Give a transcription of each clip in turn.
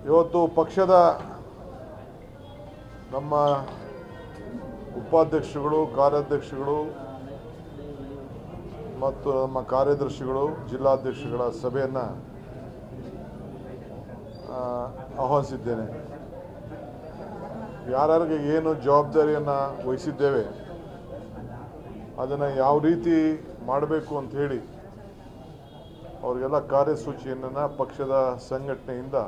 ಇವತ್ತು ಪಕ್ಷದ ನಮ್ಮ ಉಪಾಧ್ಯಕ್ಷಗಳು ಕಾರ್ಯಾಧ್ಯಕ್ಷಗಳು ಮತ್ತು ನಮ್ಮ ಕಾರ್ಯದರ್ಶಿಗಳು ಜಿಲ್ಲಾಧ್ಯಕ್ಷಗಳ ಸಭೆಯನ್ನು ಆಹ್ವಾನಿಸಿದ್ದೇನೆ ಯಾರ್ಯಾರಿಗೆ ಏನು ಜವಾಬ್ದಾರಿಯನ್ನು ವಹಿಸಿದ್ದೇವೆ ಅದನ್ನು ಯಾವ ರೀತಿ ಮಾಡಬೇಕು ಅಂತ ಹೇಳಿ ಅವರಿಗೆಲ್ಲ ಕಾರ್ಯಸೂಚಿಯನ್ನು ಪಕ್ಷದ ಸಂಘಟನೆಯಿಂದ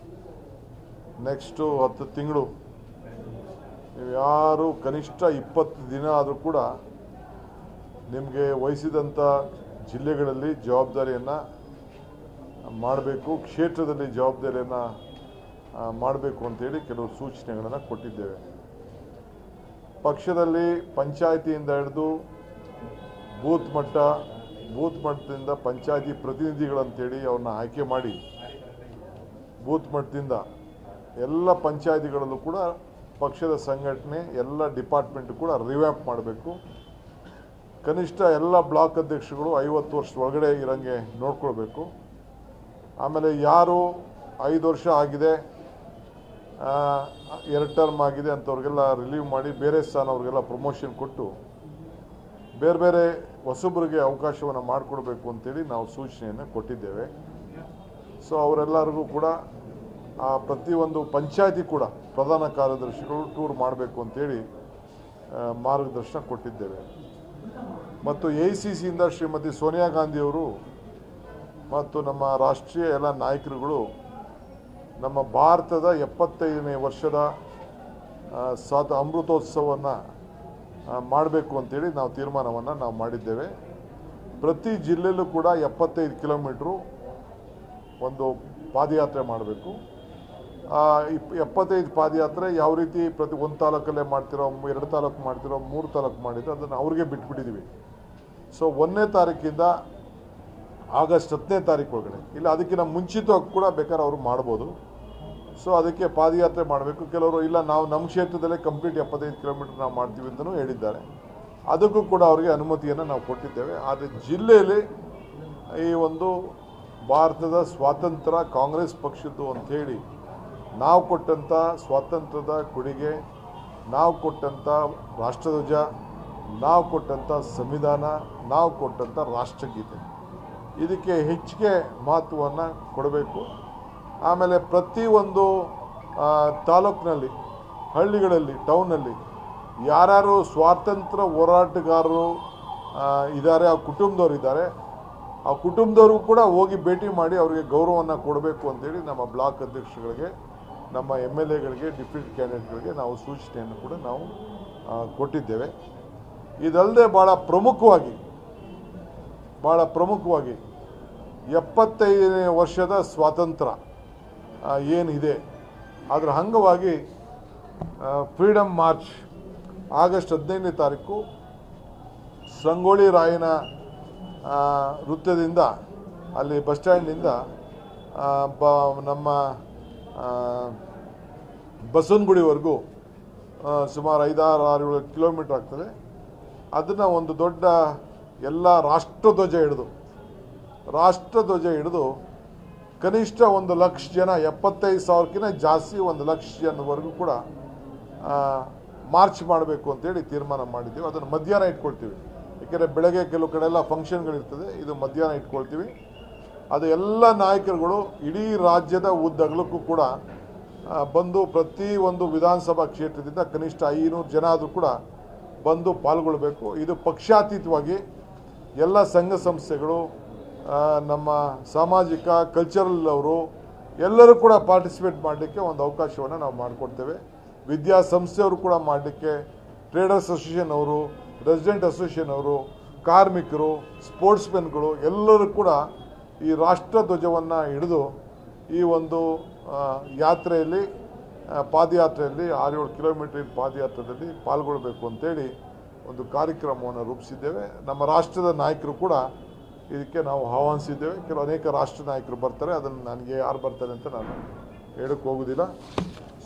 ನೆಕ್ಸ್ಟು ಹತ್ತು ತಿಂಗಳು ನೀವು ಯಾರು ಕನಿಷ್ಠ ಇಪ್ಪತ್ತು ದಿನ ಆದರೂ ಕೂಡ ನಿಮಗೆ ವಹಿಸಿದಂಥ ಜಿಲ್ಲೆಗಳಲ್ಲಿ ಜವಾಬ್ದಾರಿಯನ್ನು ಮಾಡಬೇಕು ಕ್ಷೇತ್ರದಲ್ಲಿ ಜವಾಬ್ದಾರಿಯನ್ನು ಮಾಡಬೇಕು ಅಂತೇಳಿ ಕೆಲವು ಸೂಚನೆಗಳನ್ನು ಕೊಟ್ಟಿದ್ದೇವೆ ಪಕ್ಷದಲ್ಲಿ ಪಂಚಾಯಿತಿಯಿಂದ ಹಿಡಿದು ಬೂತ್ ಮಟ್ಟ ಬೂತ್ ಮಟ್ಟದಿಂದ ಪಂಚಾಯತಿ ಪ್ರತಿನಿಧಿಗಳಂತೇಳಿ ಅವ್ರನ್ನ ಆಯ್ಕೆ ಮಾಡಿ ಬೂತ್ ಮಟ್ಟದಿಂದ ಎಲ್ಲ ಪಂಚಾಯತಿಗಳಲ್ಲೂ ಕೂಡ ಪಕ್ಷದ ಸಂಘಟನೆ ಎಲ್ಲ ಡಿಪಾರ್ಟ್ಮೆಂಟ್ ಕೂಡ ರಿವ್ಯಾಪ್ ಮಾಡಬೇಕು ಕನಿಷ್ಠ ಎಲ್ಲ ಬ್ಲಾಕ್ ಅಧ್ಯಕ್ಷಗಳು ಐವತ್ತು ವರ್ಷದ ಒಳಗಡೆ ಇರೋಂಗೆ ನೋಡ್ಕೊಳ್ಬೇಕು ಆಮೇಲೆ ಯಾರು ಐದು ವರ್ಷ ಆಗಿದೆ ಆ, ಎರಡು ಟರ್ಮ್ ಆಗಿದೆ ಅಂಥವ್ರಿಗೆಲ್ಲ ರಿಲೀವ್ ಮಾಡಿ ಬೇರೆ ಸ್ಥಾನ ಅವ್ರಿಗೆಲ್ಲ ಪ್ರಮೋಷನ್ ಕೊಟ್ಟು ಬೇರೆ ಬೇರೆ ಹೊಸಬರಿಗೆ ಅವಕಾಶವನ್ನು ಮಾಡಿಕೊಡ್ಬೇಕು ಅಂತೇಳಿ ನಾವು ಸೂಚನೆಯನ್ನು ಕೊಟ್ಟಿದ್ದೇವೆ ಸೊ ಅವರೆಲ್ಲರಿಗೂ ಕೂಡ ಆ ಪ್ರತಿಯೊಂದು ಪಂಚಾಯತಿ ಕೂಡ ಪ್ರಧಾನ ಕಾರ್ಯದರ್ಶಿಗಳು ಟೂರ್ ಮಾಡಬೇಕು ಅಂತೇಳಿ ಆ, ಮಾರ್ಗದರ್ಶನ ಕೊಟ್ಟಿದ್ದೇವೆ ಮತ್ತು ಎ ಸಿ ಸಿಯಿಂದ ಶ್ರೀಮತಿ ಸೋನಿಯಾ ಗಾಂಧಿಯವರು ಮತ್ತು ನಮ್ಮ ರಾಷ್ಟ್ರೀಯ ಎಲ್ಲ ನಾಯಕರುಗಳು ನಮ್ಮ ಭಾರತದ ಎಪ್ಪತ್ತೈದನೇ ವರ್ಷದ ಆ, ಸ್ವಾತ ಅಮೃತೋತ್ಸವವನ್ನು ಮಾಡಬೇಕು ಅಂತೇಳಿ ನಾವು ತೀರ್ಮಾನವನ್ನು ನಾವು ಮಾಡಿದ್ದೇವೆ ಪ್ರತಿ ಜಿಲ್ಲೆಯಲ್ಲೂ ಕೂಡ ಎಪ್ಪತ್ತೈದು ಕಿಲೋಮೀಟ್ರು ಒಂದು ಪಾದಯಾತ್ರೆ ಮಾಡಬೇಕು ಇಪ್ ಎಪ್ಪತ್ತೈದು ಪಾದಯಾತ್ರೆ ಯಾವ ರೀತಿ ಪ್ರತಿ ಒಂದು ತಾಲೂಕಲ್ಲೇ ಮಾಡ್ತಿರೋ ಮೂ- ಎರಡು ತಾಲೂಕು ಮಾಡ್ತಿರೋ ಮೂರು ತಾಲೂಕು ಮಾಡಿದ್ರು ಅದನ್ನು ಅವ್ರಿಗೆ ಬಿಟ್ಬಿಟ್ಟಿದ್ದೀವಿ ಸೊ ಒಂದನೇ ತಾರೀಕಿಂದ ಆಗಸ್ಟ್ ಹತ್ತನೇ ತಾರೀಕು ಒಳಗಡೆ ಇಲ್ಲ ಅದಕ್ಕಿಂತ ಮುಂಚಿತವಾಗಿ ಕೂಡ ಬೇಕಾದ್ರೆ ಅವರು ಮಾಡ್ಬೋದು ಸೊ ಅದಕ್ಕೆ ಪಾದಯಾತ್ರೆ ಮಾಡಬೇಕು ಕೆಲವರು ಇಲ್ಲ ನಾವು ನಮ್ಮ ಕ್ಷೇತ್ರದಲ್ಲೇ ಕಂಪ್ಲೀಟ್ ಎಪ್ಪತ್ತೈದು ಕಿಲೋಮೀಟರ್ ನಾವು ಮಾಡ್ತೀವಿ ಅಂತಲೂ ಹೇಳಿದ್ದಾರೆ ಅದಕ್ಕೂ ಕೂಡ ಅವರಿಗೆ ಅನುಮತಿಯನ್ನು ನಾವು ಕೊಟ್ಟಿದ್ದೇವೆ ಆದರೆ ಜಿಲ್ಲೆಯಲ್ಲಿ ಈ ಒಂದು ಭಾರತದ ಸ್ವಾತಂತ್ರ್ಯ ಕಾಂಗ್ರೆಸ್ ಪಕ್ಷದ್ದು ಅಂಥೇಳಿ ನಾವು ಕೊಟ್ಟಂಥ ಸ್ವಾತಂತ್ರ್ಯದ ಕೊಡುಗೆ ನಾವು ಕೊಟ್ಟಂಥ ರಾಷ್ಟ್ರಧ್ವಜ ನಾವು ಕೊಟ್ಟಂಥ ಸಂವಿಧಾನ ನಾವು ಕೊಟ್ಟಂಥ ರಾಷ್ಟ್ರಗೀತೆ ಇದಕ್ಕೆ ಹೆಚ್ಚಿಗೆ ಮಹತ್ವವನ್ನು ಕೊಡಬೇಕು ಆಮೇಲೆ ಪ್ರತಿಯೊಂದು ಆ, ತಾಲೂಕಿನಲ್ಲಿ ಹಳ್ಳಿಗಳಲ್ಲಿ ಟೌನಲ್ಲಿ ಯಾರ್ಯಾರು ಸ್ವಾತಂತ್ರ್ಯ ಹೋರಾಟಗಾರರು ಆ, ಇದ್ದಾರೆ ಆ ಕುಟುಂಬದವ್ರು ಇದ್ದಾರೆ ಆ ಕುಟುಂಬದವರು ಕೂಡ ಹೋಗಿ ಭೇಟಿ ಮಾಡಿ ಅವರಿಗೆ ಗೌರವವನ್ನು ಕೊಡಬೇಕು ಅಂತೇಳಿ ನಮ್ಮ ಬ್ಲಾಕ್ ಅಧ್ಯಕ್ಷಗಳಿಗೆ ನಮ್ಮ ಎಮ್ ಎಲ್ ಎಗಳಿಗೆ ಡಿಪ್ಯೂಟಿ ಕ್ಯಾಂಡಿಡೇಟ್ಗಳಿಗೆ ನಾವು ಸೂಚನೆಯನ್ನು ಕೂಡ ನಾವು ಆ, ಕೊಟ್ಟಿದ್ದೇವೆ ಇದಲ್ಲದೆ ಭಾಳ ಪ್ರಮುಖವಾಗಿ ಭಾಳ ಪ್ರಮುಖವಾಗಿ ಎಪ್ಪತ್ತೈದನೇ ವರ್ಷದ ಸ್ವಾತಂತ್ರ್ಯ ಆ, ಏನಿದೆ ಅದರ ಅಂಗವಾಗಿ ಫ್ರೀಡಮ್ ಮಾರ್ಚ್ ಆಗಸ್ಟ್ ಹದಿನೈದನೇ ತಾರೀಕು ಸಂಗೊಳ್ಳಿ ರಾಯನ ಆ, ವೃತ್ತದಿಂದ ಅಲ್ಲಿ ಬಸ್ ಸ್ಟ್ಯಾಂಡಿಂದ ಆ, ಬ ನಮ್ಮ ಆ, ಬಸವನಗುಡಿವರೆಗೂ ಆ, ಸುಮಾರು ಐದಾರು ಆರು ಏಳು ಕಿಲೋಮೀಟ್ರ್ ಆಗ್ತದೆ ಅದನ್ನು ಒಂದು ದೊಡ್ಡ ಎಲ್ಲ ರಾಷ್ಟ್ರಧ್ವಜ ಹಿಡಿದು ರಾಷ್ಟ್ರಧ್ವಜ ಹಿಡಿದು ಕನಿಷ್ಠ ಒಂದು ಲಕ್ಷ ಜನ ಎಪ್ಪತ್ತೈದು ಸಾವಿರಕ್ಕಿಂತ ಜಾಸ್ತಿ ಒಂದು ಲಕ್ಷ ಜನವರೆಗೂ ಕೂಡ ಆ, ಮಾರ್ಚ್ ಮಾಡಬೇಕು ಅಂತೇಳಿ ತೀರ್ಮಾನ ಮಾಡಿದ್ದೀವಿ ಅದನ್ನು ಮಧ್ಯಾಹ್ನ ಇಟ್ಕೊಳ್ತೀವಿ ಏಕೆಂದರೆ ಬೆಳಗ್ಗೆ ಕೆಲವು ಕಡೆ ಎಲ್ಲ ಫಂಕ್ಷನ್ಗಳಿರ್ತದೆ ಇದು ಮಧ್ಯಾಹ್ನ ಇಟ್ಕೊಳ್ತೀವಿ ಅದು ಎಲ್ಲ ನಾಯಕರುಗಳು ಇಡೀ ರಾಜ್ಯದ ಉದ್ದಗಲಕ್ಕೂ ಕೂಡ ಆ, ಬಂದು ಪ್ರತಿ ಒಂದು ವಿಧಾನಸಭಾ ಕ್ಷೇತ್ರದಿಂದ ಕನಿಷ್ಠ ಐನೂರು ಜನ ಆದರೂ ಕೂಡ ಬಂದು ಪಾಲ್ಗೊಳ್ಬೇಕು ಇದು ಪಕ್ಷಾತೀತವಾಗಿ ಎಲ್ಲ ಸಂಘ ಸಂಸ್ಥೆಗಳು ಆ, ನಮ್ಮ ಸಾಮಾಜಿಕ ಕಲ್ಚರಲ್ ಅವರು ಎಲ್ಲರೂ ಕೂಡ ಪಾರ್ಟಿಸಿಪೇಟ್ ಮಾಡಲಿಕ್ಕೆ ಒಂದು ಅವಕಾಶವನ್ನು ನಾವು ಮಾಡಿಕೊಡ್ತೇವೆ ವಿದ್ಯಾಸಂಸ್ಥೆಯವರು ಕೂಡ ಮಾಡಲಿಕ್ಕೆ ಟ್ರೇಡರ್ಸ್ ಅಸೋಸಿಯೇಷನ್ ಅವರು ರೆಸಿಡೆಂಟ್ ಅಸೋಸಿಯೇಷನ್ ಅವರು ಕಾರ್ಮಿಕರು ಸ್ಪೋರ್ಟ್ಸ್ಮೆನ್ಗಳು ಎಲ್ಲರೂ ಕೂಡ ಈ ರಾಷ್ಟ್ರಧ್ವಜವನ್ನು ಹಿಡಿದು ಈ ಒಂದು ಆ, ಯಾತ್ರೆಯಲ್ಲಿ ಆ, ಪಾದಯಾತ್ರೆಯಲ್ಲಿ ಆರೇಳು ಕಿಲೋಮೀಟರ್ ಪಾದಯಾತ್ರೆಯಲ್ಲಿ ಪಾಲ್ಗೊಳ್ಬೇಕು ಅಂತೇಳಿ ಒಂದು ಕಾರ್ಯಕ್ರಮವನ್ನು ರೂಪಿಸಿದ್ದೇವೆ ನಮ್ಮ ರಾಷ್ಟ್ರದ ನಾಯಕರು ಕೂಡ ಇದಕ್ಕೆ ನಾವು ಆಹ್ವಾನಿಸಿದ್ದೇವೆ ಕೆಲವು ಅನೇಕ ರಾಷ್ಟ್ರ ನಾಯಕರು ಬರ್ತಾರೆ ಅದನ್ನು ನನಗೆ ಯಾರು ಬರ್ತಾರೆ ಅಂತ ನಾನು ಹೇಳಕ್ಕೆ ಹೋಗೋದಿಲ್ಲ